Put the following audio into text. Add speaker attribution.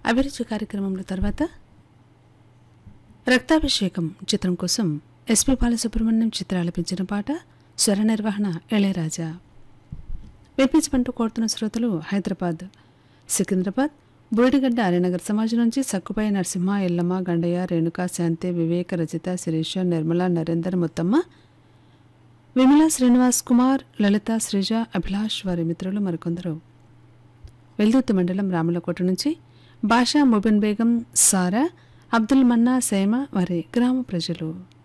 Speaker 1: అభిరుచి కార్యక్రమంలో తర్వాత రక్తాభిషేకం చిత్రం కోసం ఎస్పి బాలసుబ్రహ్మణ్యం చిత్ర ఆలపించిన పాట స్వర నిర్వహణ ఇళయరాజా వినిపించమంటూ కోరుతున్న శ్రోతలు హైదరాబాద్ సికింద్రాబాద్ బోడిగడ్డ ఆర్యనగర్ సమాజం నుంచి సక్కుపై నరసింహ ఎల్లమ్మ గండయ్య రేణుక శాంతి వివేక రచిత శిరీష నిర్మల నరేందర్ ముత్తమ్మ విమల శ్రీనివాస్ కుమార్ లలిత శ్రీజ అభిలాష్ వారి మిత్రులు మరికొందరు వెల్దుర్తి మండలం రామలకోట నుంచి బాషా ముబిన్ బేగం సారా అబ్దుల్ మన్నా సేమ వారి గ్రామ ప్రజలు